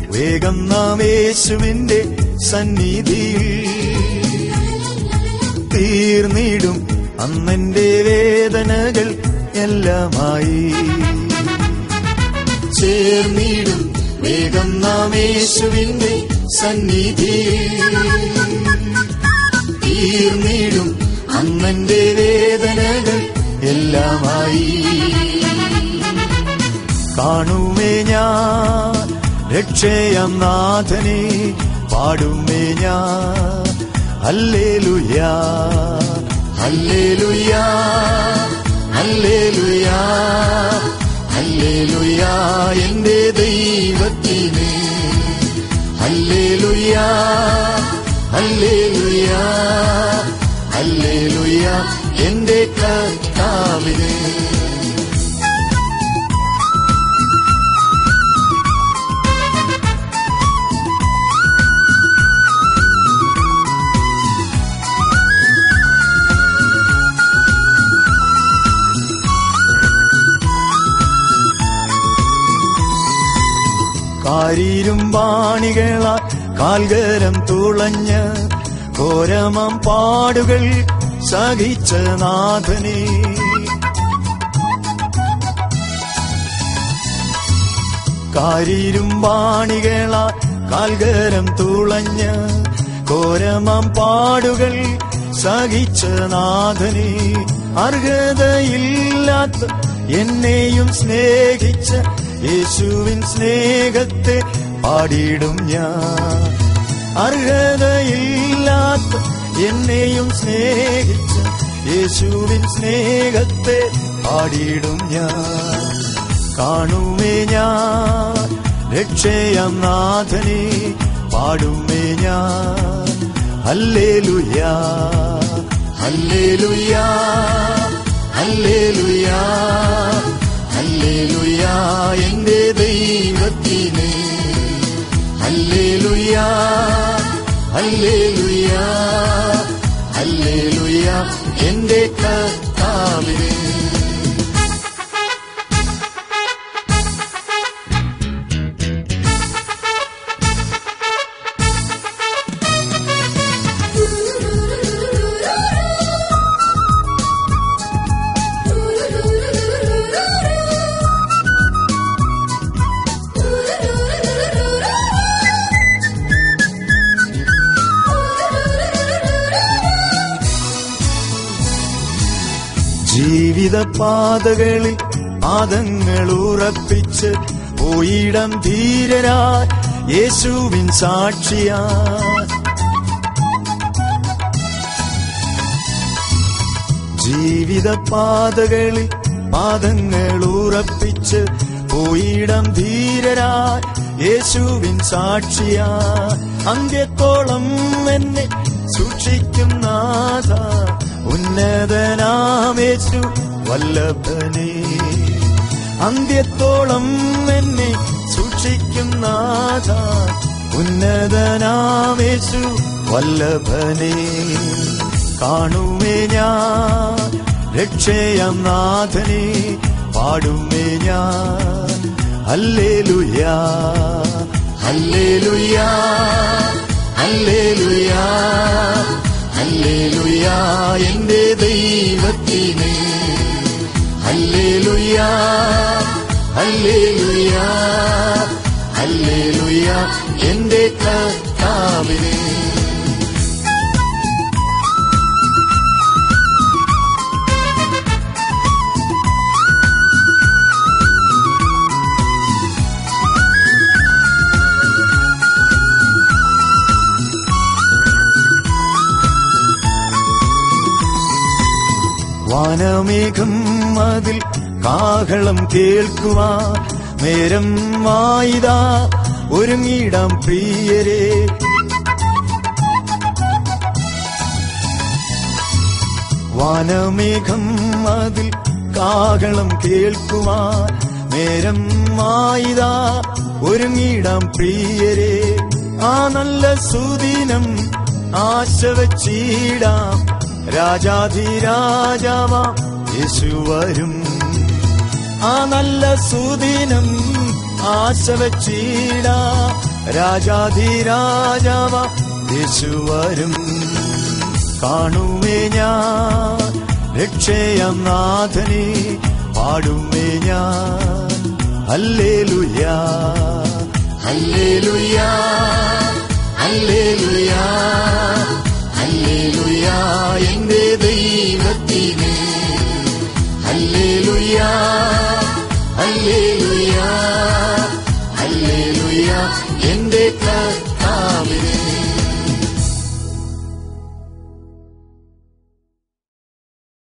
വേഗം നാം യേശുവിന്റെ സന്നിധിയിൽ തീർന്നിടും അന്നെന്റെ വേദനകൾ എല്ലാമായി ചേർന്നിടും വേഗം നാം യേശുവിന്റെ സന്നിധിയിൽ തീർന്നിടും അന്നെന്റെ വേദനകൾ എല്ലാമായി കാണുമേ ഞാൻ രക്ഷയാം നാഥനെ പാടുമേ ഞാൻ ഹല്ലേലൂയാ ഹല്ലേലൂയാ ഹല്ലേലൂയാ ഹല്ലേലൂയാ എന്റെ ദൈവത്തിന് ഹല്ലേലൂയാ ഹല്ലേലൂയാ ഹല്ലേലൂയാ എന്റെ കർത്താവിന് കാരീരും വാണികളാ കാൽകരം തുളഞ്ഞ് ഘോരമം പാടുകൾ സഹിച്ച നാഥനെ കാരീരും വാണികളാ കാൽകരം തുളഞ്ഞ് ഘോരമം പാടുകൾ സഹിച്ച നാഥനെ അർഹതയില്ലാത്ത എന്നെയും സ്നേഹിച്ച യേശുവിൻ സ്നേഹത്തെ പാടിയിടും ഞാൻ അർഹതയില്ലാത്ത എന്നെയും സ്നേഹിച്ച യേശുവിൻ സ്നേഹത്തെ പാടിയിടും ഞാൻ കാണുമേ ഞാൻ രക്ഷയാം നാഥനെ പാടുമേ ഞാൻ ഹല്ലേലൂയാ ഹല്ലേലൂയാ ഹല്ലേലൂയാ ഹല്ലേലൂയാ എന്റെ ദൈവത്തിന് ഹല്ലേലൂയാ ഹല്ലേലൂയാ ഹല്ലേലൂയാ എന്റെ കർത്താവിന് ജീവിത പാതകളിൽ പാദങ്ങൾ ഉറപ്പിച്ച് പോയിടം ധീരരായി യേശുവിൻ സാക്ഷിയാ ജീവിത പാതകളിൽ പാദങ്ങൾ ഉറപ്പിച്ച് പോയിടം ധീരരായി യേശുവിൻ സാക്ഷിയാ അന്ത്യത്തോളം എന്നെ സൂക്ഷിക്കും നാഥ ഉന്നതനാമേശു വല്ലഭനെ അന്ത്യത്തോളം എന്നെ സൂക്ഷിക്കും നാഥ ഉന്നതനാമേശു വല്ലഭനെ കാണുമേ ഞാൻ രക്ഷയാം നാഥനെ പാടുമേ ഞാൻ ഹല്ലേലൂയാ ഹല്ലേലൂയാ ഹല്ലേലൂയാ ഹല്ലേലൂയാ എന്റെ ദൈവത്തിന് ഹല്ലേലൂയാ ഹല്ലേലൂയാ ഹല്ലേലൂയാ എന്റെ കർത്താവിന് വാനമേഘം അതിൽ കാഹളം കേൾക്കുവാ നേരം വായിതാ ഒരുങ്ങിടാം പ്രിയരെ വാനമേഘം അതിൽ കാഹളം കേൾക്കുവാ നേരം വായിതാ ഒരുങ്ങിടാം പ്രിയരെ ആ നല്ല സുദിനം ആശ വച്ചിടാം രാജാധിരാജാവാം യേശു വരും ആ നല്ല സുദിനം ആശ വച്ചിടാ രാജാധിരാജാവ യേശു വരും കാണുമേ ഞാൻ രക്ഷയം നാഥനെ പാടുമേ ഞാൻ ഹല്ലേലൂയാ ഹല്ലേലൂയാ ഹല്ലേലൂയാ ഹല്ലേലൂയാ എന്റെ ദൈവത്തിനെ ഹല്ലേലൂയാ ഹല്ലേലൂയാ ഹല്ലേലൂയാ എന്റെ കർത്താവിനെ